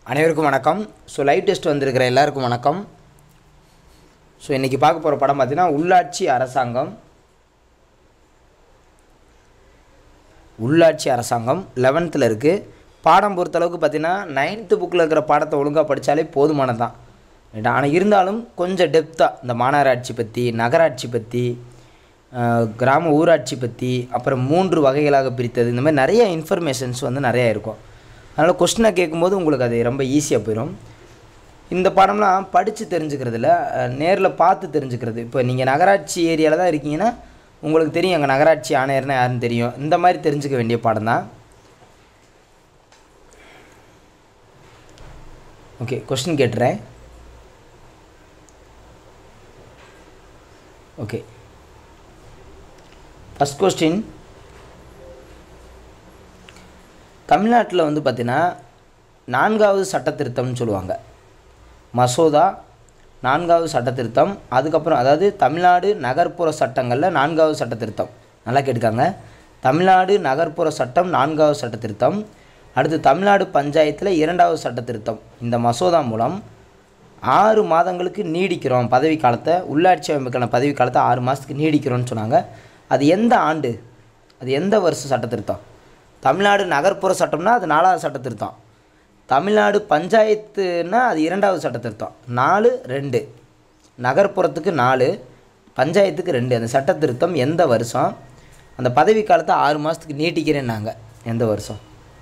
அனைவருக்கும் வணக்கம் so live test வந்திருக்கிற எல்லாருக்கும் வணக்கம் ஸோ இன்றைக்கி பார்க்க போகிற படம் பார்த்தீங்கன்னா உள்ளாட்சி அரசாங்கம் உள்ளாட்சி அரசாங்கம் லெவன்த்தில் இருக்குது பாடம் பொறுத்தளவுக்கு பார்த்தீங்கன்னா நைன்த்து புக்கில் இருக்கிற பாடத்தை ஒழுங்காக படித்தாலே போதுமானது தான் ரைட்டா ஆனால் இருந்தாலும் கொஞ்சம் டெப்த்தாக இந்த மாநகராட்சி பற்றி நகராட்சி பற்றி அஹ், கிராம ஊராட்சி பற்றி அப்புறம் மூன்று வகைகளாக பிரித்தது இந்த மாதிரி நிறைய இன்ஃபர்மேஷன்ஸ் வந்து நிறையா இருக்கும் அதனால் கொஸ்டினை கேட்கும்போது உங்களுக்கு அது ரொம்ப ஈஸியாக போயிடும் இந்த பாடம்லாம் படித்து தெரிஞ்சுக்கிறதுல நேரில் பார்த்து தெரிஞ்சுக்கிறது இப்போ நீங்கள் நகராட்சி ஏரியாவில் தான் இருக்கீங்கன்னா உங்களுக்கு தெரியும் அங்கே நகராட்சி ஆணையர்னா யாருன்னு தெரியும் இந்த மாதிரி தெரிஞ்சுக்க வேண்டிய பாடம் தான் ஓகே கொஸ்டின் கேட்டுறேன் ஓகே ஃபஸ்ட் கொஸ்டின் தமிழ்நாட்டில் வந்து பார்த்தீங்கன்னா நான்காவது சட்ட திருத்தம்னு சொல்லுவாங்க மசோதா நான்காவது சட்ட திருத்தம் அதுக்கப்புறம் அதாவது தமிழ்நாடு நகர்ப்புற சட்டங்களில் நான்காவது சட்ட திருத்தம் நல்லா கேட்டுக்காங்க தமிழ்நாடு நகர்ப்புற சட்டம் நான்காவது சட்ட திருத்தம் அடுத்து தமிழ்நாடு பஞ்சாயத்தில் இரண்டாவது சட்ட திருத்தம் இந்த மசோதா மூலம் ஆறு மாதங்களுக்கு நீடிக்கிறோம் பதவி காலத்தை உள்ளாட்சி அமைப்புக்கான பதவி காலத்தை ஆறு மாதத்துக்கு நீடிக்கிறோம்னு சொன்னாங்க அது எந்த ஆண்டு அது எந்த வருஷம் சட்ட திருத்தம் தமிழ்நாடு நகர்ப்புற சட்டம்னா அது நாலாவது சட்ட திருத்தம் தமிழ்நாடு பஞ்சாயத்துன்னா அது இரண்டாவது சட்ட திருத்தம் நாலு ரெண்டு நகர்ப்புறத்துக்கு நாலு பஞ்சாயத்துக்கு ரெண்டு அந்த சட்ட திருத்தம் எந்த வருஷம் அந்த பதவி காலத்தை ஆறு மாதத்துக்கு நீட்டிக்கிறேன்னாங்க எந்த வருஷம்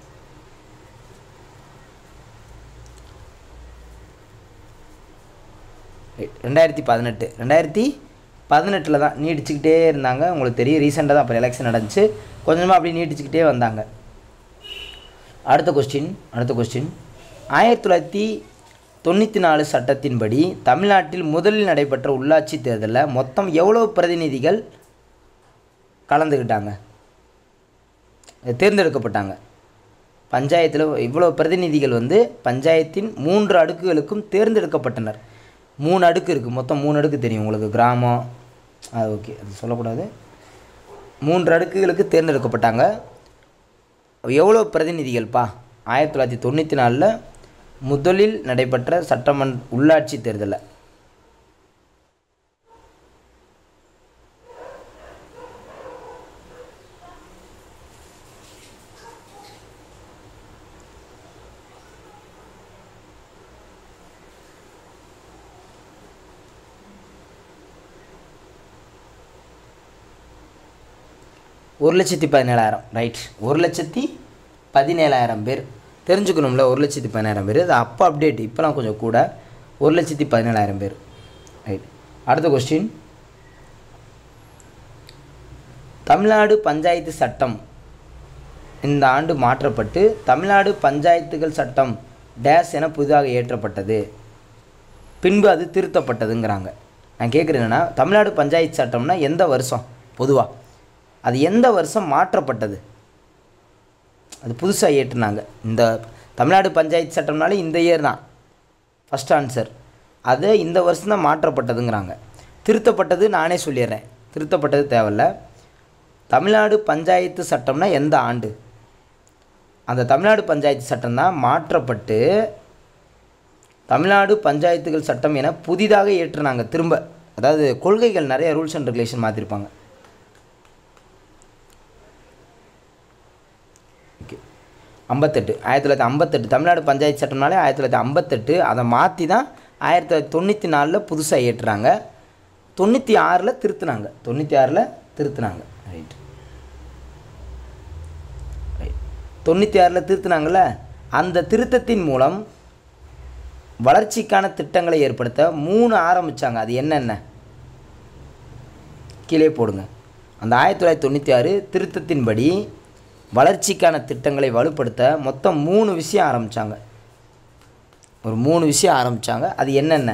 ரெண்டாயிரத்தி பதினெட்டு ரெண்டாயிரத்தி பதினெட்டில் தான் நீடிச்சுக்கிட்டே இருந்தாங்க உங்களுக்கு தெரியும் ரீசெண்டாக தான் அப்புறம் எலெக்ஷன் நடந்துச்சு கொஞ்சமாக அப்படி நீட்டிச்சுக்கிட்டே வந்தாங்க அடுத்த கொஸ்டின் அடுத்த கொஸ்டின் ஆயிரத்தி தொள்ளாயிரத்தி தொண்ணூற்றி நாலு சட்டத்தின்படி தமிழ்நாட்டில் முதலில் நடைபெற்ற உள்ளாட்சி தேர்தலில் மொத்தம் எவ்வளோ பிரதிநிதிகள் கலந்துக்கிட்டாங்க தேர்ந்தெடுக்கப்பட்டாங்க பஞ்சாயத்தில் இவ்வளோ பிரதிநிதிகள் வந்து பஞ்சாயத்தின் மூன்று அடுக்குகளுக்கும் தேர்ந்தெடுக்கப்பட்டனர் மூணு அடுக்கு இருக்குது மொத்தம் மூணு அடுக்கு தெரியும் உங்களுக்கு கிராமம் அது ஓகே அது சொல்லக்கூடாது மூன்று அடுக்குகளுக்கு தேர்ந்தெடுக்கப்பட்டாங்க எவ்வளோ பிரதிநிதிகள்ப்பா ஆயிரத்தி தொள்ளாயிரத்தி தொண்ணூற்றி நாலில் முதலில் நடைபெற்ற சட்டமன்ற உள்ளாட்சி தேர்தலில் ஒரு லட்சத்தி பதினேழாயிரம் ரைட் ஒரு லட்சத்தி பதினேழாயிரம் பேர் தெரிஞ்சுக்கணும்ல ஒரு லட்சத்தி பதினாயிரம் பேர் அது அப்போ அப்டேட் இப்போலாம் கொஞ்சம் கூட ஒரு லட்சத்தி பதினேழாயிரம் பேர் ரைட் அடுத்த கொஸ்டின் தமிழ்நாடு பஞ்சாயத்து சட்டம் இந்த ஆண்டு மாற்றப்பட்டு தமிழ்நாடு பஞ்சாயத்துகள் சட்டம் டேஸ் என புதிதாக ஏற்றப்பட்டது பின்பு அது திருத்தப்பட்டதுங்கிறாங்க நான் கேட்குறது என்னென்னா தமிழ்நாடு பஞ்சாயத்து சட்டம்னா எந்த வருஷம் பொதுவாக அது எந்த வருஷம் மாற்றப்பட்டது அது புதுசாக ஏற்றுனாங்க இந்த தமிழ்நாடு பஞ்சாயத்து சட்டம்னாலே இந்த இயர் தான் ஃபஸ்ட் ஆன்சர் அது இந்த வருஷம் தான் மாற்றப்பட்டதுங்கிறாங்க திருத்தப்பட்டது நானே சொல்லிடுறேன் திருத்தப்பட்டது தேவையில்ல தமிழ்நாடு பஞ்சாயத்து சட்டம்னா எந்த ஆண்டு அந்த தமிழ்நாடு பஞ்சாயத்து சட்டம் தான் மாற்றப்பட்டு தமிழ்நாடு பஞ்சாயத்துகள் சட்டம் என புதிதாக ஏற்றுனாங்க திரும்ப அதாவது கொள்கைகள் நிறைய ரூல்ஸ் அண்ட் ரெகுலேஷன் மாற்றிருப்பாங்க ஓகே ஐம்பத்தெட்டு ஆயிரத்தி தொள்ளாயிரத்தி ஐம்பத்தெட்டு தமிழ்நாடு பஞ்சாயத்து சட்டம்னாலே ஆயிரத்தி தொள்ளாயிரத்தி ஐம்பத்தெட்டு அதை மாற்றி தான் ஆயிரத்தி தொள்ளாயிரத்தி தொண்ணூற்றி நாலில் புதுசாக ஏற்றுறாங்க தொண்ணூற்றி ஆறில் திருத்துனாங்க தொண்ணூற்றி ஆறில் திருத்துனாங்க ரைட் ரைட் தொண்ணூற்றி ஆறில் திருத்துனாங்கள்ல அந்த திருத்தத்தின் மூலம் வளர்ச்சிக்கான திட்டங்களை ஏற்படுத்த மூணு ஆரம்பித்தாங்க அது என்னென்ன கீழே போடுங்க அந்த ஆயிரத்தி தொள்ளாயிரத்தி தொண்ணூற்றி ஆறு திருத்தத்தின்படி வளர்ச்சிக்கான திட்டங்களை வலுப்படுத்த மொத்தம் மூணு விஷயம் ஆரம்பித்தாங்க ஒரு மூணு விஷயம் ஆரம்பித்தாங்க அது என்னென்ன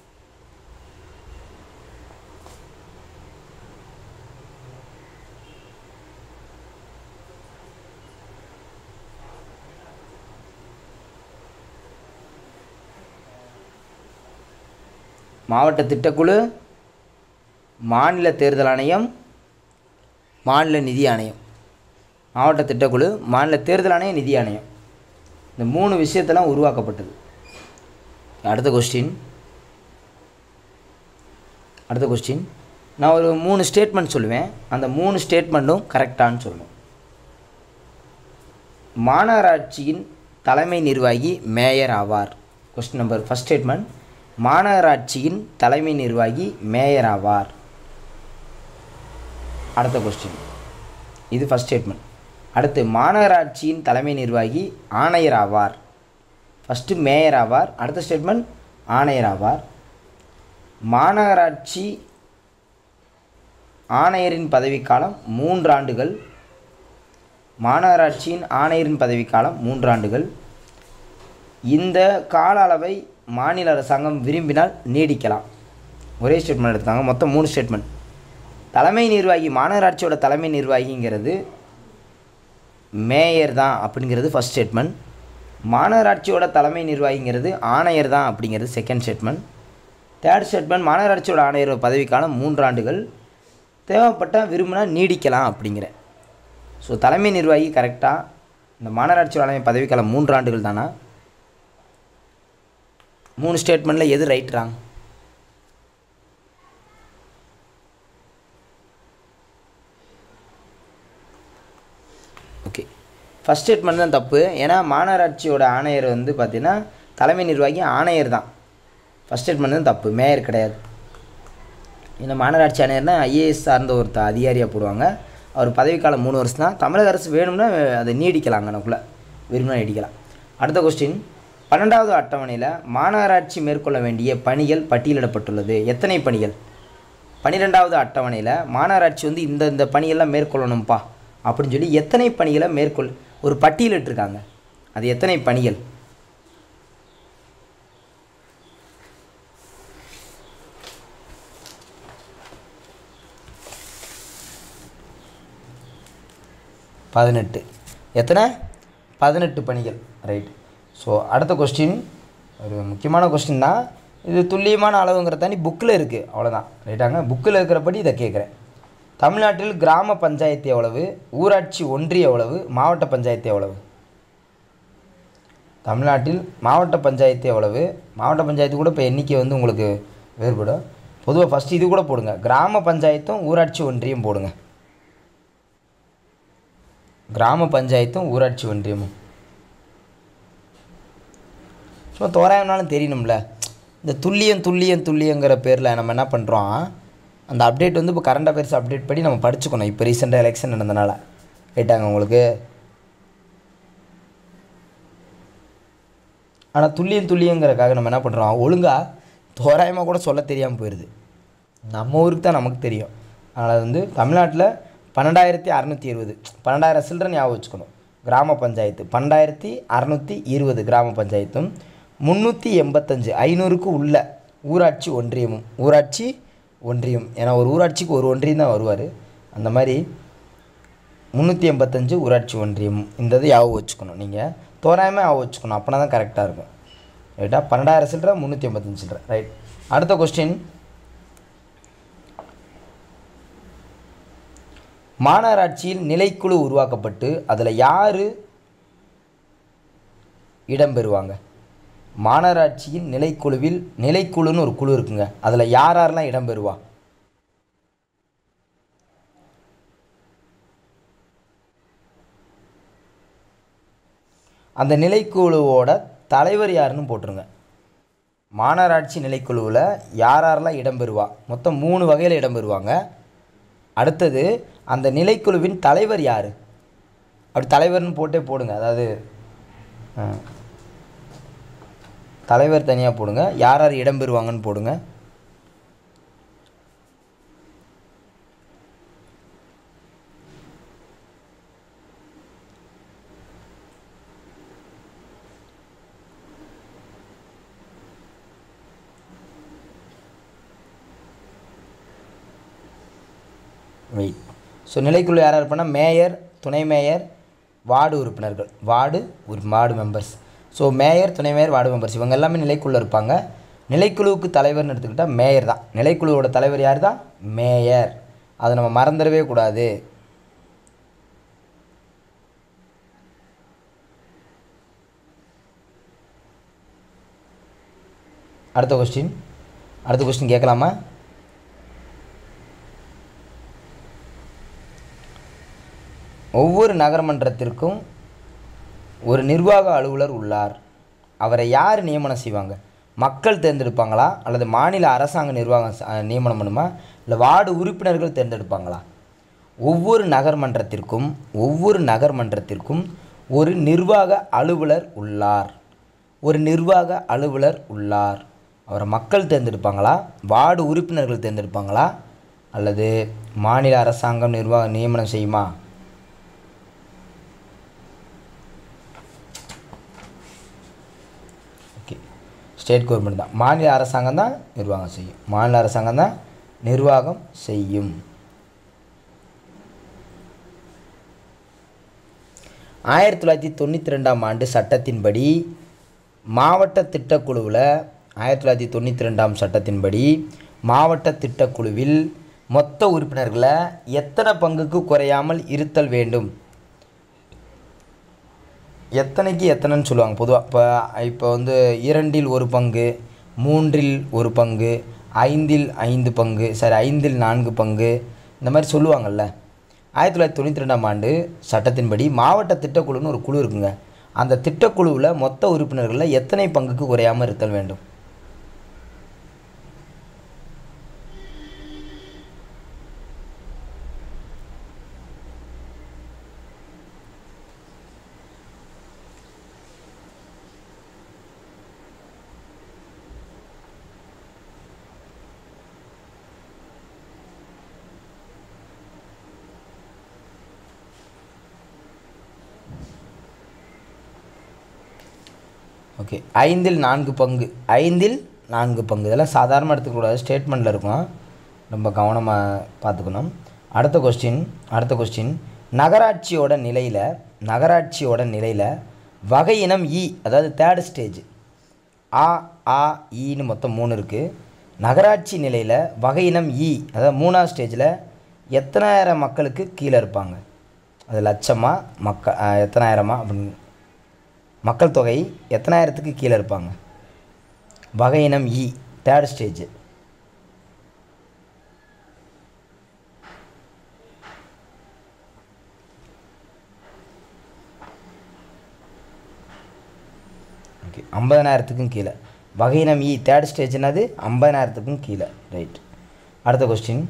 மாவட்ட திட்டக்குழு மாநில தேர்தல் ஆணையம் மாநில நிதி ஆணையம் மாவட்ட திட்டக்குழு மாநில தேர்தல் ஆணையம் நிதி ஆணையம் இந்த மூணு விஷயத்தெல்லாம் உருவாக்கப்பட்டது அடுத்த கொஸ்டின் அடுத்த கொஸ்டின் நான் ஒரு மூணு ஸ்டேட்மெண்ட் சொல்லுவேன் அந்த மூணு ஸ்டேட்மெண்ட்டும் கரெக்டானு சொல்லணும் மாநகராட்சியின் தலைமை நிர்வாகி மேயர் ஆவார் கொஸ்டின் நம்பர் ஃபஸ்ட் ஸ்டேட்மெண்ட் மாநகராட்சியின் தலைமை நிர்வாகி மேயர் ஆவார் அடுத்த கொஸ்டின் இது ஃபஸ்ட் ஸ்டேட்மெண்ட் அடுத்து மாநகராட்சியின் தலைமை நிர்வாகி ஆணையர் ஆவார் ஃபஸ்ட்டு மேயர் ஆவார் அடுத்த ஸ்டேட்மெண்ட் ஆணையர் ஆவார் மாநகராட்சி ஆணையரின் பதவிக்காலம் மூன்றாண்டுகள் மாநகராட்சியின் ஆணையரின் பதவிக்காலம் மூன்றாண்டுகள் இந்த கால அளவை மாநில அரசாங்கம் விரும்பினால் நீடிக்கலாம் ஒரே ஸ்டேட்மெண்ட் எடுத்தாங்க மொத்தம் மூணு ஸ்டேட்மெண்ட் தலைமை நிர்வாகி மாநகராட்சியோட தலைமை நிர்வாகிங்கிறது மேயர் தான் அப்படிங்கிறது ஃபஸ்ட் ஸ்டேட்மெண்ட் மாநகராட்சியோட தலைமை நிர்வாகிங்கிறது ஆணையர் தான் அப்படிங்கிறது செகண்ட் ஸ்டேட்மெண்ட் தேர்ட் ஸ்டேட்மெண்ட் மாநகராட்சியோட ஆணையர் பதவிக்காலம் மூன்றாண்டுகள் தேவைப்பட்டால் விரும்பினா நீடிக்கலாம் அப்படிங்கிறேன் ஸோ தலைமை நிர்வாகி கரெக்டாக இந்த மாநகராட்சியோட ஆணைய பதவிக்காலம் மூன்றாண்டுகள் தானா மூணு ஸ்டேட்மெண்ட்டில் எது right wrong okay first statement தான் தப்பு ஏன்னா மாநகராட்சியோட ஆணையர் வந்து பார்த்திங்கன்னா தலைமை நிர்வாகி ஆணையர் தான் ஃபஸ்ட் ஸ்டேட்மெண்ட் தான் தப்பு மேயர் கிடையாது ஏன்னா மாநகராட்சி ஆணையர்னா ஐஏஎஸ் சார்ந்த ஒரு த அதிகாரியாக போடுவாங்க அவர் பதவிக்காலம் மூணு வருஷம் தான் தமிழக அரசு வேணும்னா அதை நீடிக்கலாங்க நமக்குள்ளே விரும்பினா நீடிக்கலாம் அடுத்த கொஸ்டின் பன்னெண்டாவது அட்டவணையில் மாநகராட்சி மேற்கொள்ள வேண்டிய பணிகள் பட்டியலிடப்பட்டுள்ளது எத்தனை பணிகள் பன்னிரெண்டாவது அட்டவணையில் மாநகராட்சி வந்து இந்த இந்த பணியெல்லாம் மேற்கொள்ளணும்ப்பா அப்படின்னு சொல்லி எத்தனை பணிகளை மேற்கொள் ஒரு பட்டியலிட்டிருக்காங்க அது எத்தனை பணிகள் பதினெட்டு எத்தனை பதினெட்டு பணிகள் ரைட் ஸோ அடுத்த கொஸ்டின் ஒரு முக்கியமான கொஸ்டின் தான் இது துல்லியமான அளவுங்கிற தாண்டி புக்கில் இருக்குது அவ்வளோதான் ரைட்டாங்க புக்கில் இருக்கிறபடி இதை கேட்குறேன் தமிழ்நாட்டில் கிராம பஞ்சாயத்து எவ்வளவு ஊராட்சி ஒன்றிய எவ்வளவு மாவட்ட பஞ்சாயத்து எவ்வளவு தமிழ்நாட்டில் மாவட்ட பஞ்சாயத்து எவ்வளவு மாவட்ட பஞ்சாயத்து கூட இப்போ எண்ணிக்கை வந்து உங்களுக்கு வேறுபடும் பொதுவாக ஃபஸ்ட்டு இது கூட போடுங்க கிராம பஞ்சாயத்தும் ஊராட்சி ஒன்றியம் போடுங்க கிராம பஞ்சாயத்தும் ஊராட்சி ஒன்றியமும் சும்மா தோராயம்னாலும் தெரியணும்ல இந்த துல்லியம் துல்லியம் துல்லியங்கிற பேரில் நம்ம என்ன பண்ணுறோம் அந்த அப்டேட் வந்து இப்போ கரண்ட் அஃபேர்ஸ் அப்டேட் படி நம்ம படிச்சுக்கணும் இப்போ ரீசெண்டாக எலெக்ஷன் நடந்தனால ரைட்டாங்க உங்களுக்கு ஆனால் துல்லியம் துல்லியங்கிறக்காக நம்ம என்ன பண்ணுறோம் ஒழுங்காக தோராயமாக கூட சொல்ல தெரியாமல் போயிடுது நம்ம ஊருக்கு தான் நமக்கு தெரியும் அதனால் வந்து தமிழ்நாட்டில் பன்னெண்டாயிரத்தி அறநூற்றி இருபது பன்னெண்டாயிரம் சில்லரை ஞாபகம் வச்சுக்கணும் கிராம பஞ்சாயத்து பன்னெண்டாயிரத்தி அறநூற்றி இருபது கிராம பஞ்சாயத்தும் முந்நூற்றி எண்பத்தஞ்சு ஐநூறுக்கு உள்ள ஊராட்சி ஒன்றியமும் ஊராட்சி ஒன்றியம் ஏன்னா ஒரு ஊராட்சிக்கு ஒரு ஒன்றியம் தான் வருவார் அந்த மாதிரி முந்நூற்றி எண்பத்தஞ்சு ஊராட்சி ஒன்றியம் இந்த இது ஞாபகம் வச்சுக்கணும் நீங்கள் தோராயமாக ஞாபகம் வச்சுக்கணும் அப்படின்னா தான் கரெக்டாக இருக்கும் ரைட்டா பன்னெண்டாயிரம் சில்லரை முந்நூற்றி எண்பத்தஞ்சு சில்லரை ரைட் அடுத்த கொஸ்டின் மாநகராட்சியில் நிலைக்குழு உருவாக்கப்பட்டு அதில் யார் இடம்பெறுவாங்க மாநகராட்சியின் நிலைக்குழுவில் நிலைக்குழுன்னு ஒரு குழு இருக்குங்க அதில் யார் யாரெல்லாம் இடம்பெறுவா அந்த நிலைக்குழுவோட தலைவர் யாருன்னு போட்டுருங்க மாநகராட்சி நிலைக்குழுவில் யார் யாரெல்லாம் இடம்பெறுவா மொத்தம் மூணு வகையில் இடம்பெறுவாங்க அடுத்தது அந்த நிலைக்குழுவின் தலைவர் யார் அப்படி தலைவர்னு போட்டே போடுங்க அதாவது ஆ, தலைவர் தனியாக போடுங்க யார் யார் இடம்பெறுவாங்கன்னு போடுங்க வெயிட் ஸோ நிலைக்குழு யார் இருப்பான்னா மேயர் துணை மேயர் வார்டு உறுப்பினர்கள் வார்டு ஒரு வார்டு மெம்பர்ஸ் ஸோ மேயர் துணை மேயர் வார்டு மெம்பர்ஸ் இவங்க எல்லாமே நிலைக்குள்ள இருப்பாங்க நிலைக்குழுவுக்கு தலைவர்னு எடுத்துக்கிட்டால் மேயர் தான் நிலைக்குழுவோட தலைவர் யார் தான் மேயர் அதை நம்ம மறந்துடவே கூடாது அடுத்த கொஸ்டின் அடுத்த கொஸ்டின் கேட்கலாமா ஒவ்வொரு நகரமன்றத்திற்கும் ஒரு நிர்வாக அலுவலர் உள்ளார் அவரை யார் நியமனம் செய்வாங்க மக்கள் தேர்ந்தெடுப்பாங்களா அல்லது மாநில அரசாங்க நிர்வாகம் ச- அஹ் நியமனம் பண்ணுமா இல்லை வார்டு உறுப்பினர்கள் தேர்ந்தெடுப்பாங்களா ஒவ்வொரு நகர்மன்றத்திற்கும் ஒவ்வொரு நகர்மன்றத்திற்கும் ஒரு நிர்வாக அலுவலர் உள்ளார் ஒரு நிர்வாக அலுவலர் உள்ளார் அவரை மக்கள் தேர்ந்தெடுப்பாங்களா வார்டு உறுப்பினர்கள் தேர்ந்தெடுப்பாங்களா அல்லது மாநில அரசாங்கம் நிர்வாக நியமனம் செய்யுமா ஓகே ஸ்டேட் கவர்மெண்ட் தான் மாநில அரசாங்கம் தான் நிர்வாகம் செய்யும் மாநில அரசாங்கம் தான் நிர்வாகம் செய்யும் ஆயிரத்தி தொள்ளாயிரத்தி தொண்ணூற்றி ரெண்டாம் ஆண்டு சட்டத்தின்படி மாவட்ட திட்டக்குழுவில் ஆயிரத்தி தொள்ளாயிரத்தி தொண்ணூற்றி ரெண்டாம் சட்டத்தின்படி மாவட்ட திட்டக்குழுவில் மொத்த உறுப்பினர்களை எத்தனை பங்குக்கு குறையாமல் இருத்தல் வேண்டும் எத்தனைக்கு எத்தனைன்னு சொல்லுவாங்க பொதுவாக இப்போ இப்போ வந்து இரண்டில் ஒரு பங்கு மூன்றில் ஒரு பங்கு ஐந்தில் ஐந்து பங்கு சரி ஐந்தில் நான்கு பங்கு இந்த மாதிரி சொல்லுவாங்கள்ல ஆயிரத்தி தொள்ளாயிரத்தி தொண்ணூற்றி ரெண்டாம் ஆண்டு சட்டத்தின்படி மாவட்ட திட்டக்குழுன்னு ஒரு குழு இருக்குங்க அந்த திட்டக்குழுவில் மொத்த உறுப்பினர்களில் எத்தனை பங்குக்கு குறையாமல் இருத்தல் வேண்டும் ஓகே ஐந்தில் நான்கு பங்கு ஐந்தில் நான்கு பங்கு இதெல்லாம் சாதாரணமாக எடுத்துக்கூடாது ஸ்டேட்மெண்ட்டில் இருக்கும் ரொம்ப கவனமாக பார்த்துக்கணும் அடுத்த கொஸ்டின் அடுத்த கொஸ்டின் நகராட்சியோட நிலையில் நகராட்சியோட நிலையில் வகை இனம் இ அதாவது தேர்ட் ஸ்டேஜ் ஆ ஆ ஈன்னு மொத்தம் மூணு இருக்குது நகராட்சி நிலையில் வகை இனம் இ அதாவது மூணாவது ஸ்டேஜில் எத்தனாயிரம் மக்களுக்கு கீழே இருப்பாங்க அது லட்சமா மக்க அஹ், எத்தனாயிரமா அப்படின்னு மக்கள் தொகை எத்தனாயிரத்துக்கு கீழே இருப்பாங்க வகை இனம் இ தேர்ட் ஸ்டேஜ் ஓகே ஐம்பதனாயிரத்துக்கும் கீழே வகை இனம் இ தேர்ட் ஸ்டேஜ் என்னது ஐம்பதனாயிரத்துக்கும் கீழே ரைட் அடுத்த கொஸ்டின்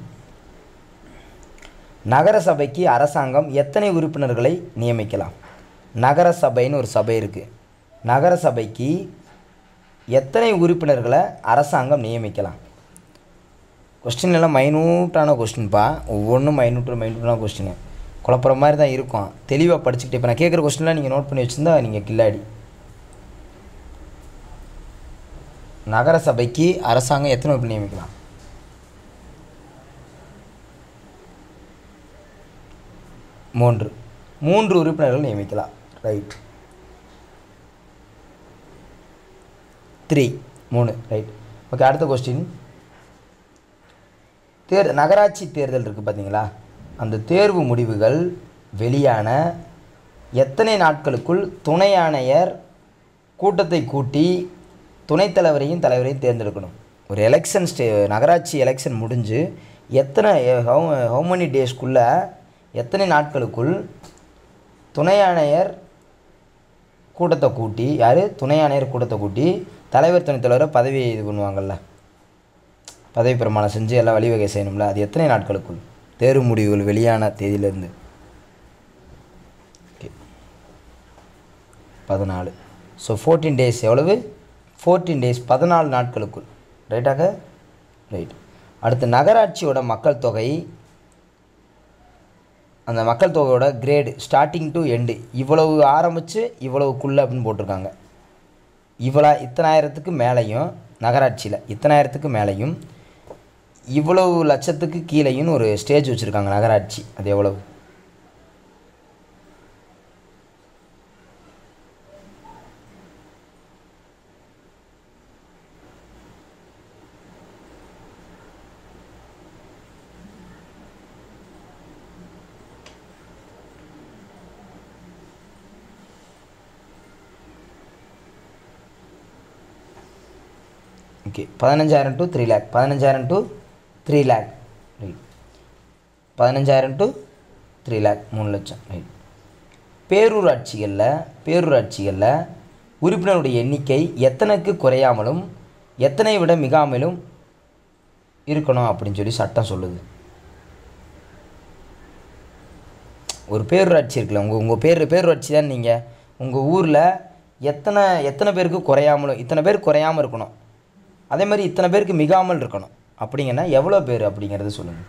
நகர சபைக்கு அரசாங்கம் எத்தனை உறுப்பினர்களை நியமிக்கலாம் நகர சபைன்னு ஒரு சபை இருக்குது நகர சபைக்கு எத்தனை உறுப்பினர்களை அரசாங்கம் நியமிக்கலாம் கொஸ்டின் எல்லாம் மைனூட்டான கொஸ்டின்ப்பா ஒவ்வொன்றும் மைனூட்டு மைனூட்டான கொஸ்டின் குழப்புற மாதிரி தான் இருக்கும் தெளிவாக படிச்சுக்கிட்டு இப்போ நான் கேட்குற கொஸ்டின்லாம் நீங்கள் நோட் பண்ணி வச்சுருந்தா நீங்கள் கில்லாடி நகர சபைக்கு அரசாங்கம் எத்தனை உறுப்பினர் நியமிக்கலாம் மூன்று மூன்று உறுப்பினர்கள் நியமிக்கலாம் ரைட் த்ரீ மூணு ரைட் ஓகே அடுத்த கொஸ்டின் தேர் நகராட்சி தேர்தல் இருக்குது பார்த்தீங்களா அந்த தேர்வு முடிவுகள் வெளியான எத்தனை நாட்களுக்குள் துணை ஆணையர் கூட்டத்தை கூட்டி துணைத் தலைவரையும் தலைவரையும் தேர்ந்தெடுக்கணும் ஒரு எலெக்ஷன் ஸ்டே நகராட்சி எலெக்ஷன் முடிஞ்சு எத்தனை ஹவு ஹவு many டேஸ்க்குள்ளே எத்தனை நாட்களுக்குள் துணை ஆணையர் கூட்டத்தை கூட்டி யார் துணை ஆணையர் கூட்டத்தை கூட்டி தலைவர் துணைத் தலைவரை பதவி இது பண்ணுவாங்கள்ல பதவி பிரமாணம் செஞ்சு எல்லாம் வழிவகை செய்யணும்ல அது எத்தனை நாட்களுக்குள் தேர்வு முடிவுகள் வெளியான தேதியிலேருந்து ஓகே பதினாலு ஸோ ஃபோர்டீன் டேஸ் எவ்வளவு ஃபோர்டீன் டேஸ் பதினாலு நாட்களுக்குள் ரைட்டாக ரைட் அடுத்து நகராட்சியோட மக்கள் தொகை அந்த மக்கள் தொகையோட கிரேடு ஸ்டார்டிங் டு எண்டு இவ்வளவு ஆரம்பித்து இவ்வளவுக்குள்ளே அப்படின்னு போட்டிருக்காங்க இவ்வளோ இத்தனாயிரத்துக்கு மேலேயும் நகராட்சியில் இத்தனாயிரத்துக்கு மேலேயும் இவ்வளவு லட்சத்துக்கு கீழேயும் ஒரு ஸ்டேஜ் வச்சுருக்காங்க நகராட்சி அது எவ்வளவு ஓகே பதினஞ்சாயிரம் டு த்ரீ லேக் பதினஞ்சாயிரம் டு த்ரீ லேக் ரைட் பதினஞ்சாயிரம் டு த்ரீ லேக் மூணு லட்சம் ரைட் பேரூராட்சிகளில் பேரூராட்சிகளில் உறுப்பினருடைய எண்ணிக்கை எத்தனைக்கு குறையாமலும் எத்தனை விட மிகாமலும் இருக்கணும் அப்படின்னு சொல்லி சட்டம் சொல்லுது ஒரு பேரூராட்சி இருக்குல்ல உங்கள் உங்கள் பேர் பேரூராட்சி தான் நீங்கள் உங்கள் ஊரில் எத்தனை எத்தனை பேருக்கு குறையாமலும் இத்தனை பேர் குறையாமல் இருக்கணும் அதே மாதிரி இத்தனை பேருக்கு மிகாமல் இருக்கணும் அப்படிங்கன்னா எவ்வளோ பேர் அப்படிங்கிறத சொல்லுங்கள்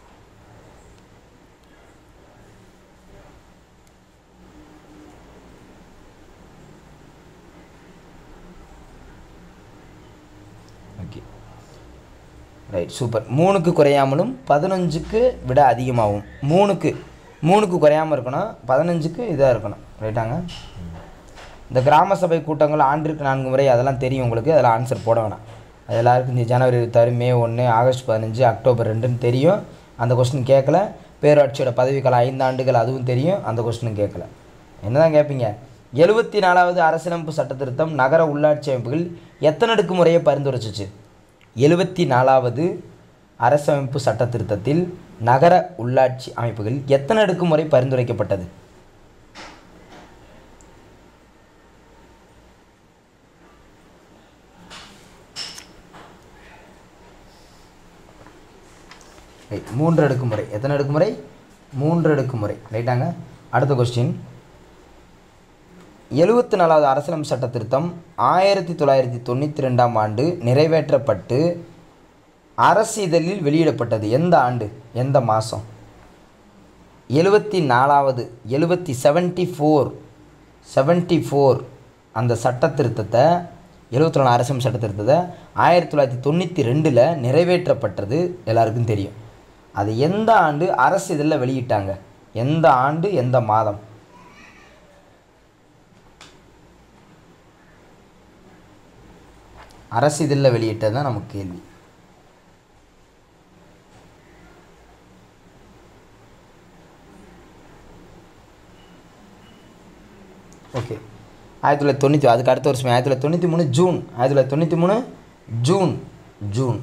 ஓகே ரைட் சூப்பர் மூணுக்கு குறையாமலும் பதினஞ்சுக்கு விட அதிகமாகும் மூணுக்கு மூணுக்கு குறையாமல் இருக்கணும் பதினஞ்சுக்கு இதாக இருக்கணும் ரைட்டாங்க இந்த கிராம சபை கூட்டங்கள் ஆண்டிற்கு நான்கு முறை அதெல்லாம் தெரியும் உங்களுக்கு அதில் ஆன்சர் போட வேணாம் அது எல்லாருக்கும் இந்த ஜனவரி இருபத்தாறு மே ஒன்று ஆகஸ்ட் பதினஞ்சு அக்டோபர் ரெண்டுன்னு தெரியும் அந்த கொஸ்டின் கேட்கல பேராட்சியோட பதவிக்கால ஐந்து ஆண்டுகள் அதுவும் தெரியும் அந்த கொஸ்டினும் கேட்கல என்னதான் கேட்பீங்க எழுபத்தி நாலாவது அரசியலமைப்பு சட்ட திருத்தம் நகர உள்ளாட்சி அமைப்புகள் எத்தனை அடுக்கு முறையை பரிந்துரைச்சிச்சு எழுபத்தி நாலாவது அரசமைப்பு சட்ட திருத்தத்தில் நகர உள்ளாட்சி அமைப்புகள் எத்தனை அடுக்கு முறை பரிந்துரைக்கப்பட்டது ரைட் மூன்று அடுக்கு முறை எத்தனை அடுக்கு முறை மூன்று அடுக்கு முறை ரைட்டாங்க அடுத்த கொஸ்டின் எழுபத்தி நாலாவது அரசியலமைப்பு சட்ட திருத்தம் ஆயிரத்தி தொள்ளாயிரத்தி தொண்ணூற்றி ரெண்டாம் ஆண்டு நிறைவேற்றப்பட்டு அரசு இதழில் வெளியிடப்பட்டது எந்த ஆண்டு எந்த மாதம் எழுபத்தி நாலாவது எழுபத்தி செவன்ட்டி ஃபோர் செவன்ட்டி ஃபோர் அந்த சட்ட திருத்தத்தை எழுபத்தி நாலு அரசியல் சட்ட திருத்தத்தை ஆயிரத்தி தொள்ளாயிரத்தி தொண்ணூற்றி ரெண்டில் நிறைவேற்றப்பட்டது எல்லாருக்கும் தெரியும் அது எந்த ஆண்டு அரசு இதழில் வெளியிட்டாங்க எந்த ஆண்டு எந்த மாதம் அரசு இதழில் வெளியிட்டது தான் நமக்கு கேள்வி ஓகே ஆயிரத்தி தொள்ளாயிரத்தி தொண்ணூற்றி அதுக்கு அடுத்த வருஷம் ஆயிரத்தி தொள்ளாயிரத்தி தொண்ணூற்றி மூணு ஜூன் ஆயிரத்தி தொள்ளாயிரத்தி தொண்ணூற்றி மூணு ஜூன் ஜூன்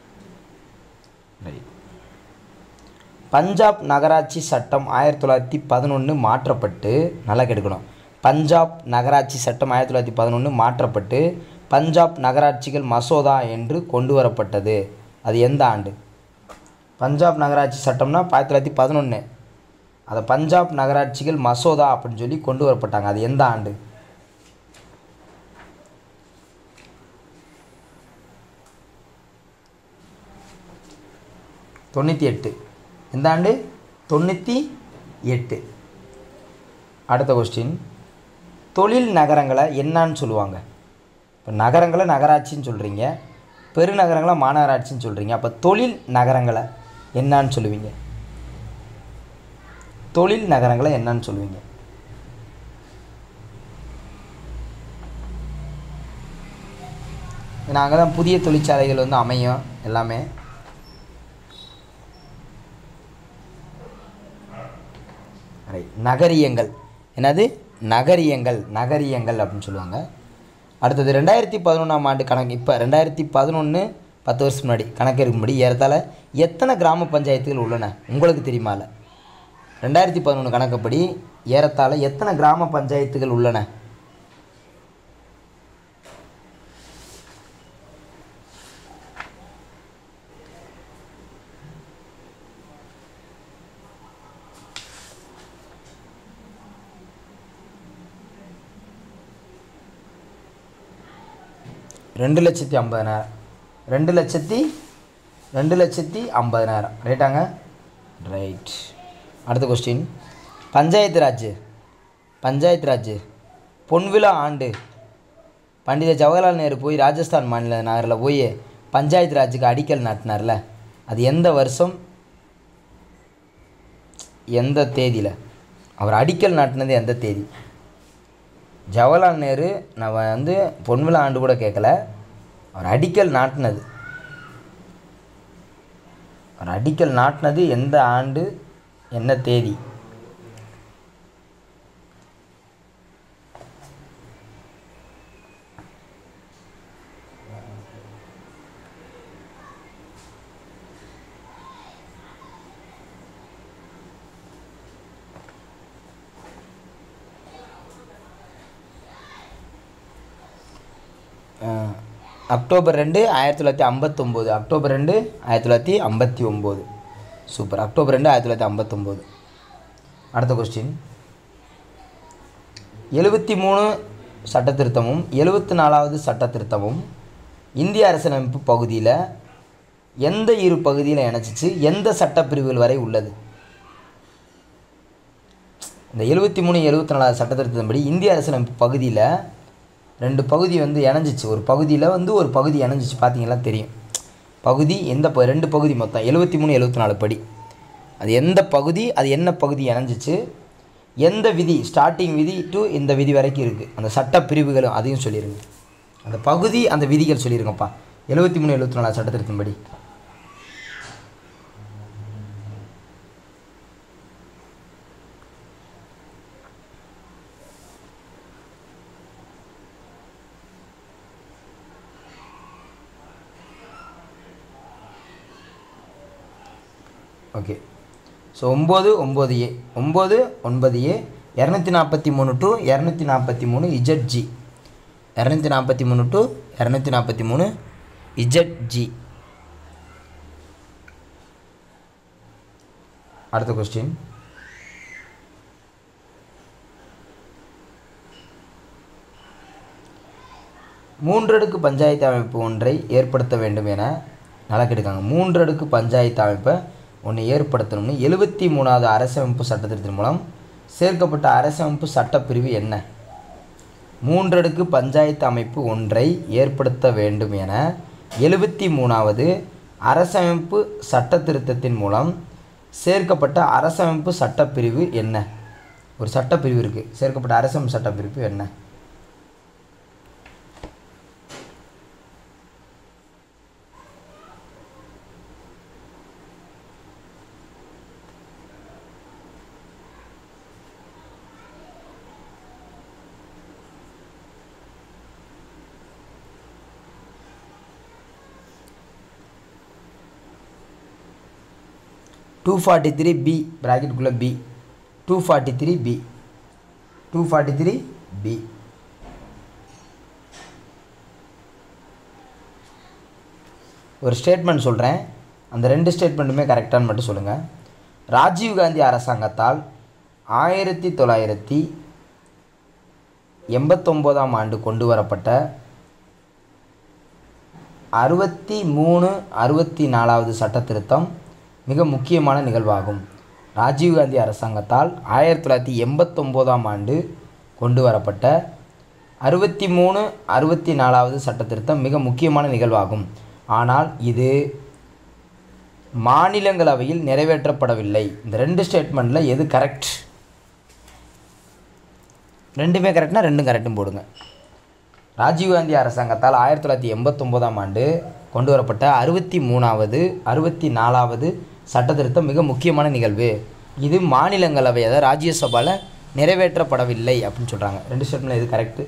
ரைட் பஞ்சாப் நகராட்சி சட்டம் ஆயிரத்தி தொள்ளாயிரத்தி பதினொன்று மாற்றப்பட்டு நல்லா கெடுக்கணும் பஞ்சாப் நகராட்சி சட்டம் ஆயிரத்தி தொள்ளாயிரத்தி பதினொன்று மாற்றப்பட்டு பஞ்சாப் நகராட்சிகள் மசோதா என்று கொண்டு வரப்பட்டது அது எந்த ஆண்டு பஞ்சாப் நகராட்சி சட்டம்னா ஆயிரத்தி தொள்ளாயிரத்தி பதினொன்று அதை பஞ்சாப் நகராட்சிகள் மசோதா அப்படின்னு சொல்லி கொண்டு வரப்பட்டாங்க அது எந்த ஆண்டு தொண்ணூற்றி எட்டு எந்த ஆண்டு தொண்ணூற்றி எட்டு அடுத்த கொஸ்டின் தொழில் நகரங்களை என்னன்னு சொல்லுவாங்க இப்போ நகரங்களை நகராட்சின்னு சொல்கிறீங்க பெருநகரங்களை மாநகராட்சின்னு சொல்கிறீங்க அப்போ தொழில் நகரங்களை என்னன்னு சொல்லுவீங்க தொழில் நகரங்களை என்னன்னு சொல்லுவீங்க ஏன்னா அங்கே தான் புதிய தொழிற்சாலைகள் வந்து அமையும் எல்லாமே ரைட் நகரியங்கள் என்னது நகரியங்கள் நகரியங்கள் அப்படின்னு சொல்லுவாங்க அடுத்தது ரெண்டாயிரத்தி பதினொன்றாம் ஆண்டு கணக்கு இப்போ ரெண்டாயிரத்தி பதினொன்று பத்து வருஷம் முன்னாடி கணக்கு இருக்கும்படி ஏறத்தாழ எத்தனை கிராம பஞ்சாயத்துகள் உள்ளன உங்களுக்கு தெரியுமால ரெண்டாயிரத்தி பதினொன்று கணக்குப்படி ஏறத்தாழ எத்தனை கிராம பஞ்சாயத்துகள் உள்ளன ரெண்டு லட்சத்தி ஐம்பதனாயிரம் ரெண்டு லட்சத்தி ரெண்டு லட்சத்தி ஐம்பதனாயிரம் ரைட்டாங்க ரைட் அடுத்த கொஸ்டின் பஞ்சாயத்து ராஜ் பஞ்சாயத்து ராஜ் பொன்விழா ஆண்டு பண்டித ஜவஹர்லால் நேரு போய் ராஜஸ்தான் மாநில நகரில் போய் பஞ்சாயத்து ராஜுக்கு அடிக்கல் நாட்டினார்ல அது எந்த வருஷம் எந்த தேதியில் அவர் அடிக்கல் நாட்டினது எந்த தேதி ஜவஹர்லால் நேரு நான் வந்து பொன்விழா ஆண்டு கூட கேட்கல அவர் அடிக்கல் நாட்டினது அவர் அடிக்கல் நாட்டினது எந்த ஆண்டு என்ன தேதி அஹ், அக்டோபர் ரெண்டு ஆயிரத்தி தொள்ளாயிரத்தி ஐம்பத்தொம்போது அக்டோபர் ரெண்டு ஆயிரத்தி தொள்ளாயிரத்தி ஐம்பத்தி ஒம்பது சூப்பர் அக்டோபர் ரெண்டு ஆயிரத்தி தொள்ளாயிரத்தி ஐம்பத்தொம்போது அடுத்த கொஸ்டின் எழுபத்தி மூணு சட்ட திருத்தமும் எழுபத்தி நாலாவது சட்ட திருத்தமும் இந்திய அரசியலமைப்பு பகுதியில் எந்த இரு பகுதியில் இணைச்சிச்சு எந்த சட்டப்பிரிவுகள் வரை உள்ளது இந்த எழுபத்தி மூணு எழுபத்தி நாலாவது சட்ட திருத்தத்தின்படி இந்திய அரசியலமைப்பு பகுதியில் ரெண்டு பகுதி வந்து இணைஞ்சிச்சு ஒரு பகுதியில் வந்து ஒரு பகுதி இணைஞ்சிச்சு பார்த்தீங்களா தெரியும் பகுதி எந்த ப ரெண்டு பகுதி மொத்தம் எழுபத்தி மூணு எழுபத்தி நாலு படி அது எந்த பகுதி அது என்ன பகுதி இணைஞ்சிச்சு எந்த விதி ஸ்டார்டிங் விதி டு இந்த விதி வரைக்கும் இருக்குது அந்த சட்ட பிரிவுகளும் அதையும் சொல்லிடுங்க அந்த பகுதி அந்த விதிகள் சொல்லியிருங்கப்பா எழுபத்தி மூணு எழுபத்தி நாலு சட்டத்திருத்தின்படி ஓகே ஸோ ஒம்பது ஒம்பது ஏ ஒம்பது ஒன்பது ஏ இரநூத்தி நாற்பத்தி மூணு டு இரநூத்தி நாற்பத்தி மூணு இஜட்ஜி இரநூத்தி நாற்பத்தி மூணு டு இரநூத்தி நாற்பத்தி மூணு இஜட்ஜி அடுத்த கொஸ்டின் மூன்றடுக்கு பஞ்சாயத்து அமைப்பு ஒன்றை ஏற்படுத்த வேண்டும் என நல்லா கேட்டுக்காங்க மூன்றடுக்கு பஞ்சாயத்து அமைப்பை ஒன்று ஏற்படுத்தணும்னு எழுபத்தி மூணாவது அரசமைப்பு சட்டத்திட்டத்தின் மூலம் சேர்க்கப்பட்ட அரசமைப்பு சட்டப்பிரிவு என்ன மூன்றடுக்கு பஞ்சாயத்து அமைப்பு ஒன்றை ஏற்படுத்த வேண்டும் என எழுபத்தி மூணாவது அரசமைப்பு சட்ட திருத்தத்தின் மூலம் சேர்க்கப்பட்ட அரசமைப்பு சட்டப்பிரிவு என்ன ஒரு சட்டப்பிரிவு இருக்குது சேர்க்கப்பட்ட அரசமைப்பு சட்டப்பிரிவு என்ன டூ ஃபார்ட்டி த்ரீ பி ப்ராக்கெட்டுக்குள்ளே B two forty three B two forty three B ஒரு ஸ்டேட்மெண்ட் சொல்கிறேன் அந்த ரெண்டு ஸ்டேட்மெண்ட்டுமே கரெக்டானு மட்டும் சொல்லுங்கள் ராஜீவ்காந்தி அரசாங்கத்தால் ஆயிரத்தி தொள்ளாயிரத்தி எண்பத்தொம்போதாம் ஆண்டு கொண்டு வரப்பட்ட அறுபத்தி மூணு அறுபத்தி நாலாவது சட்ட திருத்தம் மிக முக்கியமான நிகழ்வாகும் ராஜீவ்காந்தி அரசாங்கத்தால் ஆயிரத்தி தொள்ளாயிரத்தி எண்பத்தொம்போதாம் ஆண்டு கொண்டு வரப்பட்ட அறுபத்தி மூணு அறுபத்தி நாலாவது சட்ட திருத்தம் மிக முக்கியமான நிகழ்வாகும் ஆனால் இது மாநிலங்களவையில் நிறைவேற்றப்படவில்லை இந்த ரெண்டு ஸ்டேட்மெண்ட்டில் எது கரெக்ட் ரெண்டுமே கரெக்ட்னா ரெண்டும் கரெக்டும் போடுங்க ராஜீவ்காந்தி அரசாங்கத்தால் ஆயிரத்தி தொள்ளாயிரத்தி எண்பத்தொம்போதாம் ஆண்டு கொண்டு வரப்பட்ட அறுபத்தி மூணாவது அறுபத்தி நாலாவது சட்ட திருத்தம் மிக முக்கியமான நிகழ்வு இது மாநிலங்களவை அதாவது ராஜ்யசபாவில் நிறைவேற்றப்படவில்லை அப்படின்னு சொல்கிறாங்க ரெண்டு ஸ்டேட்மெண்ட் இது correct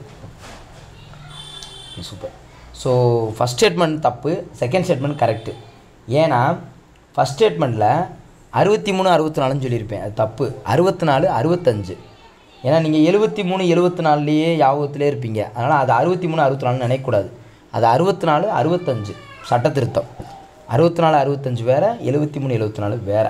super so first statement தப்பு செகண்ட் ஸ்டேட்மெண்ட் கரெக்டு ஏன்னா ஃபஸ்ட் ஸ்டேட்மெண்ட்டில் அறுபத்தி மூணு அறுபத்தி நாலுன்னு சொல்லியிருப்பேன் அது தப்பு அறுபத்தி நாலு அறுபத்தஞ்சு ஏன்னா நீங்கள் எழுபத்தி மூணு எழுபத்தி நாலுலேயே யாபகத்திலே இருப்பீங்க அதனால் அது அறுபத்தி மூணு அறுபத்தி நாலுன்னு நினைக்கக்கூடாது அது அறுபத்தி நாலு அறுபத்தஞ்சு சட்ட திருத்தம் அறுபத்தி நாலு அறுபத்தஞ்சு வேறு எழுபத்தி மூணு எழுபத்தி நாலு வேறு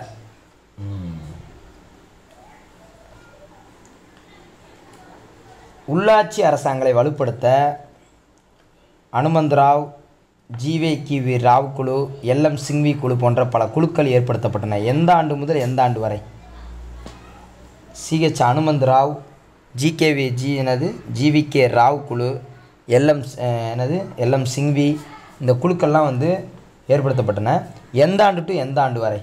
உள்ளாட்சி அரசாங்களை வலுப்படுத்த அனுமந்த் ராவ் ஜிவே கிவி ராவ் குழு எல்எம் சிங்வி குழு போன்ற பல குழுக்கள் ஏற்படுத்தப்பட்டன எந்த ஆண்டு முதல் எந்த ஆண்டு வரை CH Hanumant Rao GKV G என்னது ஜிவிகே ராவ் குழு எல்எம் என்னது எல்எம் சிங்வி இந்த குழுக்கள்லாம் வந்து ஏற்படுத்தப்பட்டன எந்த ஆண்டு டு எந்த ஆண்டு வரை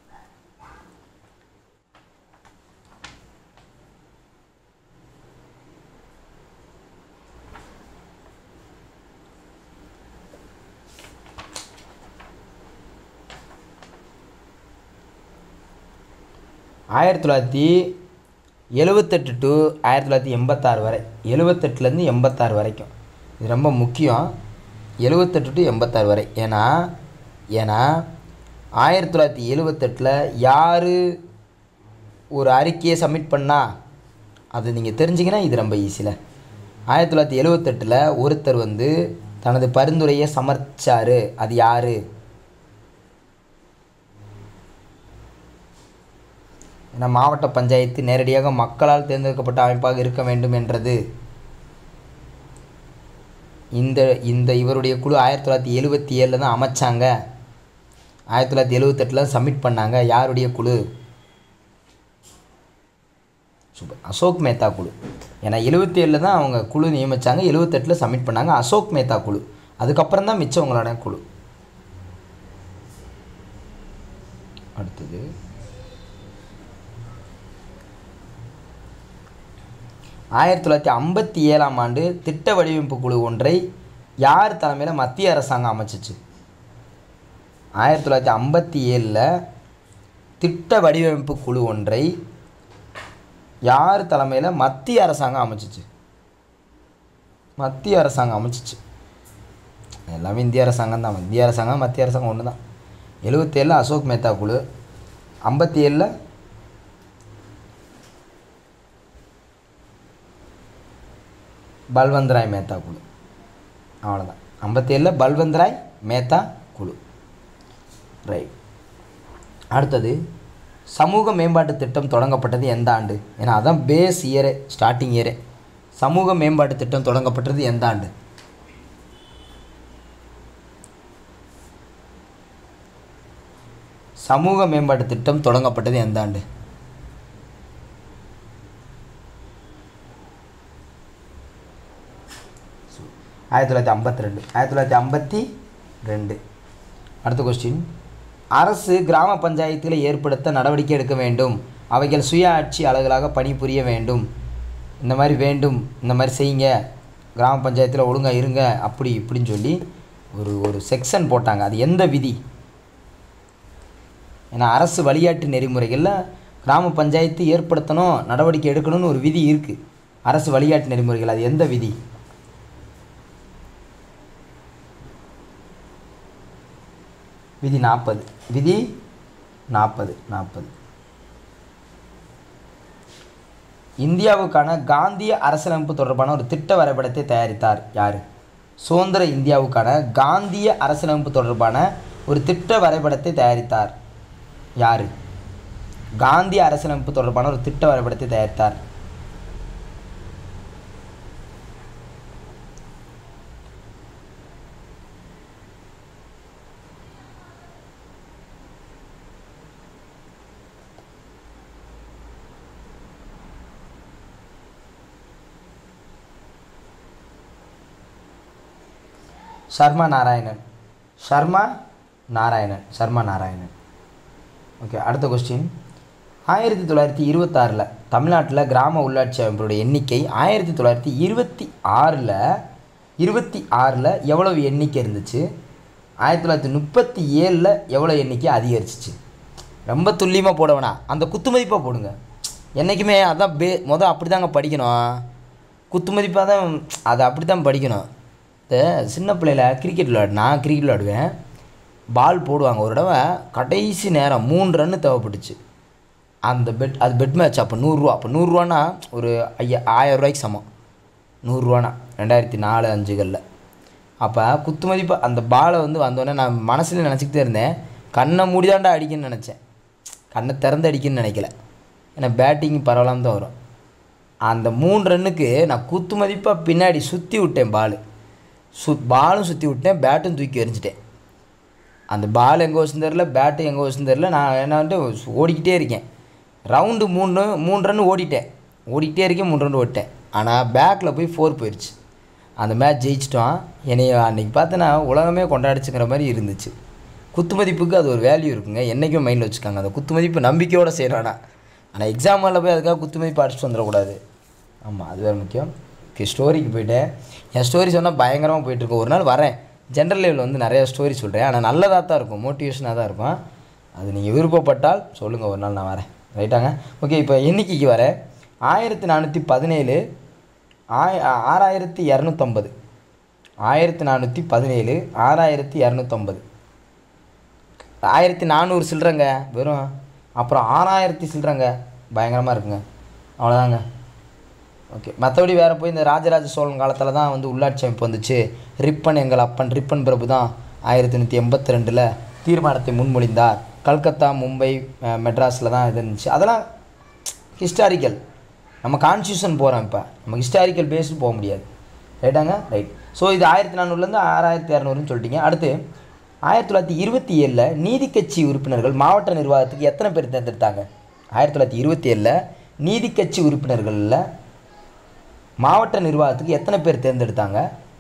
ஆயிரத்தி தொள்ளாயிரத்தி எழுவத்தெட்டு டு ஆயிரத்தி தொள்ளாயிரத்தி எண்பத்தாறு வரை எழுவத்தெட்டுலேருந்து எண்பத்தாறு வரைக்கும் இது ரொம்ப முக்கியம் எழுவத்தெட்டு டு எண்பத்தாறு வரை ஏன்னா ஏன்னா ஆயிரத்தி தொள்ளாயிரத்தி எழுவத்தெட்டில் யார் ஒரு அறிக்கையை சப்மிட் பண்ணா அது நீங்கள் தெரிஞ்சிங்கன்னா இது ரொம்ப ஈஸியில் ஆயிரத்தி தொள்ளாயிரத்தி எழுவத்தெட்டில் ஒருத்தர் வந்து தனது பரிந்துரையை சமர்ச்சாரு அது யாரு ஏன்னா மாவட்ட பஞ்சாயத்து நேரடியாக மக்களால் தேர்ந்தெடுக்கப்பட்ட அமைப்பாக இருக்க வேண்டும் என்றது இந்த இந்த இவருடைய குழு ஆயிரத்தி தொள்ளாயிரத்தி எழுபத்தி ஏழில் தான் அமைச்சாங்க ஆயிரத்தி தொள்ளாயிரத்தி எழுபத்தெட்டில் சப்மிட் பண்ணாங்க யாருடைய குழு சூப்பர் அசோக் மேத்தா குழு ஏன்னா எழுபத்தி ஏழில் தான் அவங்க குழு நியமித்தாங்க எழுபத்தெட்டில் சப்மிட் பண்ணாங்க அசோக் மேத்தா குழு அதுக்கப்புறம் தான் மிச்சவங்களோட குழு அடுத்தது ஆயிரத்தி தொள்ளாயிரத்தி ஐம்பத்தி ஏழாம் ஆண்டு திட்ட வடிவமைப்பு குழு ஒன்றை யார் தலைமையில் மத்திய அரசாங்கம் அமைச்சிச்சு ஆயிரத்தி தொள்ளாயிரத்தி ஐம்பத்தி ஏழில் திட்ட வடிவமைப்பு குழு ஒன்றை யார் தலைமையில் மத்திய அரசாங்கம் அமைச்சிச்சு மத்திய அரசாங்கம் அமைச்சிச்சு எல்லாமே இந்திய அரசாங்கம் தான் இந்திய அரசாங்கம் மத்திய அரசாங்கம் ஒன்று தான் எழுபத்தேழில் அசோக் மேத்தா குழு ஐம்பத்தி ஏழில் பல்வந்த் ராய் மேத்தா குழு அவ்வளோதான் ஐம்பத்தேழில் பல்வந்த் ராய் மேத்தா குழு ரைட் அடுத்தது சமூக மேம்பாட்டு திட்டம் தொடங்கப்பட்டது எந்த ஆண்டு ஏன்னா அதான் பேஸ் இயரே ஸ்டார்டிங் இயரே சமூக மேம்பாட்டு திட்டம் தொடங்கப்பட்டது எந்த ஆண்டு சமூக மேம்பாட்டு திட்டம் தொடங்கப்பட்டது எந்த ஆண்டு ஆயிரத்தி தொள்ளாயிரத்தி ஐம்பத்தி ரெண்டு ஆயிரத்தி தொள்ளாயிரத்தி ஐம்பத்தி ரெண்டு அடுத்த கொஸ்டின் அரசு கிராம பஞ்சாயத்துகளை ஏற்படுத்த நடவடிக்கை எடுக்க வேண்டும் அவைகள் சுய ஆட்சி அலகுகளாக பணிபுரிய வேண்டும் இந்த மாதிரி வேண்டும் இந்த மாதிரி செய்யுங்க கிராம பஞ்சாயத்தில் ஒழுங்காக இருங்க அப்படி இப்படின்னு சொல்லி ஒரு ஒரு செக்ஷன் போட்டாங்க அது எந்த விதி ஏன்னா அரசு வழிகாட்டு நெறிமுறைகளில் கிராம பஞ்சாயத்து ஏற்படுத்தணும் நடவடிக்கை எடுக்கணும்னு ஒரு விதி இருக்குது அரசு வழிகாட்டு நெறிமுறைகள் அது எந்த விதி விதி நாற்பது விதி நாற்பது நாற்பது இந்தியாவுக்கான காந்திய அரசியலமைப்பு தொடர்பான ஒரு திட்ட வரைபடத்தை தயாரித்தார் யார் சுதந்திர இந்தியாவுக்கான காந்திய அரசியலமைப்பு தொடர்பான ஒரு திட்ட வரைபடத்தை தயாரித்தார் யார் காந்திய அரசியலமைப்பு தொடர்பான ஒரு திட்ட வரைபடத்தை தயாரித்தார் சர்மா நாராயணன் சர்மா நாராயணன் சர்மா நாராயணன் ஓகே அடுத்த கொஸ்டின் ஆயிரத்தி தொள்ளாயிரத்தி இருபத்தாறில் தமிழ்நாட்டில் கிராம உள்ளாட்சி அமைப்புடைய எண்ணிக்கை ஆயிரத்தி தொள்ளாயிரத்தி இருபத்தி ஆறில் இருபத்தி ஆறில் எவ்வளவு எண்ணிக்கை இருந்துச்சு ஆயிரத்தி தொள்ளாயிரத்தி முப்பத்தி ஏழில் எவ்வளோ எண்ணிக்கை அதிகரிச்சிச்சு ரொம்ப துல்லியமாக போட வேணாம் அந்த குத்துமதிப்பாக போடுங்க என்றைக்குமே அதான் பே மொதல் அப்படி தாங்க படிக்கணும் குத்துமதிப்பாக தான் அதை அப்படி தான் படிக்கணும் இந்த சின்ன பிள்ளையில கிரிக்கெட் விளையாடு நான் கிரிக்கெட் விளையாடுவேன் பால் போடுவாங்க ஒரு தடவை கடைசி நேரம் மூணு ரன்னு தேவைப்பட்டுச்சு அந்த பெட் அது பெட் மேட்ச் அப்போ நூறுரூவா அப்போ நூறுரூவானா ஒரு ஐயா ஆயிரம் ரூபாய்க்கு சமம் நூறுரூவானா ரெண்டாயிரத்தி நாலு அஞ்சுகளில் அப்போ குத்து மதிப்பு அந்த பாலை வந்து வந்தோடனே நான் மனசில் நினச்சிக்கிட்டே இருந்தேன் கண்ணை மூடிதாண்டா அடிக்கணும்னு நினச்சேன் கண்ணை திறந்து அடிக்கணும்னு நினைக்கல ஏன்னா பேட்டிங் பரவலாம தான் வரும் அந்த மூணு ரன்னுக்கு நான் குத்து மதிப்பாக பின்னாடி சுற்றி விட்டேன் பால் சு பாலும் சுற்றி விட்டேன் பேட்டும் தூக்கி எறிஞ்சிட்டேன் அந்த பால் எங்கே வச்சுன்னு தெரில பேட்டு எங்கே வச்சுன்னு தெரில நான் என்ன வந்துட்டு ஓடிக்கிட்டே இருக்கேன் ரவுண்டு மூணு மூணு ரன் ஓடிட்டேன் ஓடிக்கிட்டே இருக்கேன் மூணு ரன் ஓடிட்டேன் ஆனால் பேக்கில் போய் ஃபோர் போயிடுச்சு அந்த மேட்ச் ஜெயிச்சிட்டோம் என்னைய அன்றைக்கி பார்த்தனா உலகமே கொண்டாடிச்சுங்கிற மாதிரி இருந்துச்சு குத்து மதிப்புக்கு அது ஒரு வேல்யூ இருக்குங்க என்றைக்கும் மைண்டில் வச்சுக்காங்க அந்த குத்து மதிப்பு நம்பிக்கையோடு செய்யணும் ஆனால் எக்ஸாம் ஹாலில் போய் அதுக்காக குத்து மதிப்பு அடிச்சுட்டு வந்துடக்கூடாது ஆமாம் அது வேறு முக்கியம் ஓகே ஸ்டோரிக்கு போயிட்டேன் என் ஸ்டோரி சொன்னால் பயங்கரமாக போயிட்டுருக்கும் ஒரு நாள் வரேன் ஜென்ரல் லெவலில் வந்து நிறைய ஸ்டோரி சொல்கிறேன் ஆனால் நல்லதாக தான் இருக்கும் மோட்டிவேஷனாக தான் இருக்கும் அது நீங்கள் விருப்பப்பட்டால் சொல்லுங்கள் ஒரு நாள் நான் வரேன் ரைட்டாங்க ஓகே இப்போ எண்ணிக்கைக்கு வரேன் ஆயிரத்தி நானூற்றி பதினேழு ஆய ஆறாயிரத்தி இரநூத்தம்பது ஆயிரத்தி நானூற்றி பதினேழு ஆறாயிரத்தி இரநூத்தம்பது ஆயிரத்தி நானூறு சில்லறங்க வெறும் அப்புறம் ஆறாயிரத்தி சில்லறங்க பயங்கரமாக இருக்குங்க அவ்வளோதாங்க ஓகே மற்றபடி வேறு போய் இந்த ராஜராஜ சோழன் காலத்தில் தான் வந்து உள்ளாட்சி அமைப்பு வந்துச்சு ரிப்பன் எங்கள் அப்பன் ரிப்பன் பிரபு தான் ஆயிரத்தி நூற்றி எண்பத்தி ரெண்டில் தீர்மானத்தை முன்மொழிந்தார் கல்கத்தா மும்பை அஹ், மெட்ராஸில் தான் இது இருந்துச்சு அதெல்லாம் ஹிஸ்டாரிக்கல் நம்ம கான்ஸ்டியூஷன் போகிறோம் இப்போ நம்ம ஹிஸ்டாரிக்கல் பேஸ்டு போக முடியாது ரைட்டாங்க ரைட் ஸோ இது ஆயிரத்தி நானூறுலேருந்து ஆறாயிரத்தி இரநூறுன்னு சொல்லிட்டீங்க அடுத்து ஆயிரத்தி தொள்ளாயிரத்தி இருபத்தி ஏழில் நீதி கட்சி உறுப்பினர்கள் மாவட்ட நிர்வாகத்துக்கு எத்தனை பேர் தேர்ந்தெடுத்தாங்க ஆயிரத்தி தொள்ளாயிரத்தி இருபத்தி ஏழில் நீதி கட்சி உறுப்பினர்களில் மாவட்ட நிர்வாகத்துக்கு எத்தனை பேர் தேர்ந்தெடுத்தாங்க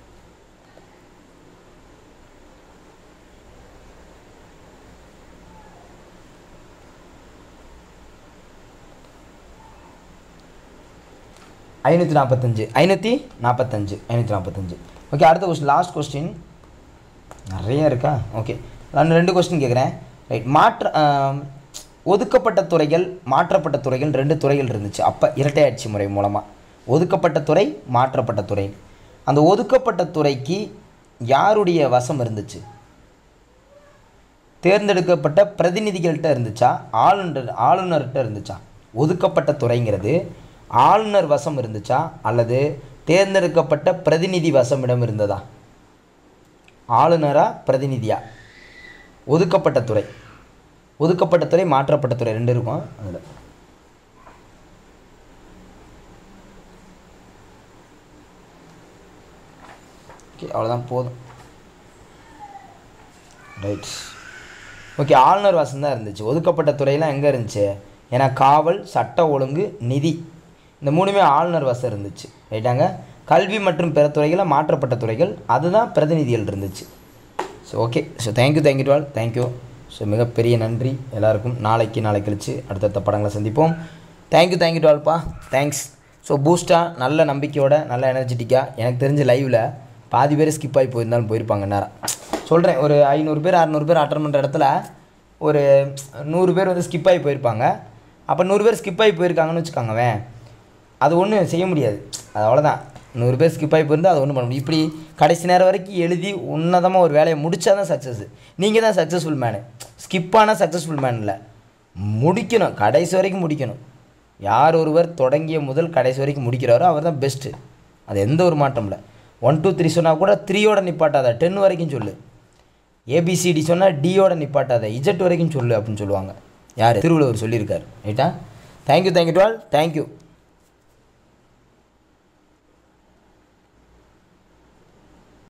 ஐநூற்றி நாற்பத்தஞ்சு ஐநூற்றி நாற்பத்தஞ்சு ஐநூற்றி நாற்பத்தஞ்சு ஓகே அடுத்த கொஸ்டின் லாஸ்ட் கொஸ்டின் நிறைய இருக்கா ஓகே நான் ரெண்டு கொஸ்டின் கேட்குறேன் ரைட் மாற்ற ஆம், ஒதுக்கப்பட்ட துறைகள் மாற்றப்பட்ட துறைகள் ரெண்டு துறைகள் இருந்துச்சு அப்போ இரட்டை ஆட்சி முறை மூலமாக ஒதுக்கப்பட்ட துறை மாற்றப்பட்ட துறை அந்த ஒதுக்கப்பட்ட துறைக்கு யாருடைய வசம் இருந்துச்சு தேர்ந்தெடுக்கப்பட்ட பிரதிநிதிகள்கிட்ட இருந்துச்சா ஆளுநர் ஆளுநர்கிட்ட இருந்துச்சா ஒதுக்கப்பட்ட துறைங்கிறது ஆளுநர் வசம் இருந்துச்சா அல்லது தேர்ந்தெடுக்கப்பட்ட பிரதிநிதி வசமிடம் இருந்ததா ஆளுநரா பிரதிநிதியா ஒதுக்கப்பட்ட துறை ஒதுக்கப்பட்ட துறை மாற்றப்பட்ட துறை ரெண்டு இருக்கும் அதில் ஓகே அவ்வளோதான் போதும் ரைட் ஓகே ஆளுநர் வசம் தான் இருந்துச்சு ஒதுக்கப்பட்ட துறையெல்லாம் எங்கே இருந்துச்சு ஏன்னா காவல் சட்ட ஒழுங்கு நிதி இந்த மூணுமே ஆளுநர் வசம் இருந்துச்சு ரைட்டாங்க கல்வி மற்றும் பிற துறைகளில் மாற்றப்பட்ட துறைகள் அதுதான் பிரதிநிதிகள் இருந்துச்சு so okay so thank you thank you டுவால் தேங்க்யூ ஸோ மிகப்பெரிய நன்றி எல்லாருக்கும் நாளைக்கு நாளை கழிச்சு அடுத்தடுத்த படங்களை சந்திப்போம் தேங்க்யூ தேங்க்யூ டுவால்ப்பா தேங்க்ஸ் ஸோ பூஸ்டாக நல்ல நம்பிக்கையோட நல்ல எனர்ஜெட்டிக்காக எனக்கு தெரிஞ்ச லைவில் பாதி பேர் ஸ்கிப் ஆகி போயிருந்தாலும் போயிருப்பாங்க நேரம் சொல்கிறேன் ஒரு ஐநூறு பேர் அறநூறு பேர் அட்டன் பண்ணுற இடத்துல ஒரு நூறு பேர் வந்து ஸ்கிப் ஆகி போயிருப்பாங்க அப்போ நூறு பேர் ஸ்கிப் ஆகி போயிருக்காங்கன்னு வச்சுக்கோங்கவேன் அது ஒன்றும் செய்ய முடியாது அது அவ்வளோதான் நூறு பேர் ஸ்கிப் ஆகி போயிருந்தால் அது ஒன்றும் பண்ண முடியும் இப்படி கடைசி நேரம் வரைக்கும் எழுதி உன்னதமாக ஒரு வேலையை முடித்தா தான் சக்ஸஸ் நீங்கள் தான் சக்ஸஸ்ஃபுல் மேனு ஸ்கிப்பான சக்ஸஸ்ஃபுல் மேன் இல்லை முடிக்கணும் கடைசி வரைக்கும் முடிக்கணும் யார் ஒருவர் தொடங்கிய முதல் கடைசி வரைக்கும் முடிக்கிறாரோ அவர் தான் பெஸ்ட்டு அது எந்த ஒரு மாற்றம் இல்லை ஒன் டூ த்ரீ சொன்னால் கூட த்ரீயோட நிப்பாட்டாத டென் வரைக்கும் சொல்லு ஏபிசிடி சொன்னால் டியோட நிப்பாட்டாத இஜெட் வரைக்கும் சொல்லு அப்படின்னு சொல்லுவாங்க யார் திருவள்ளுவர் சொல்லியிருக்காரு ரைட்டா தேங்க்யூ தேங்க்யூ டுவால் தேங்க்யூ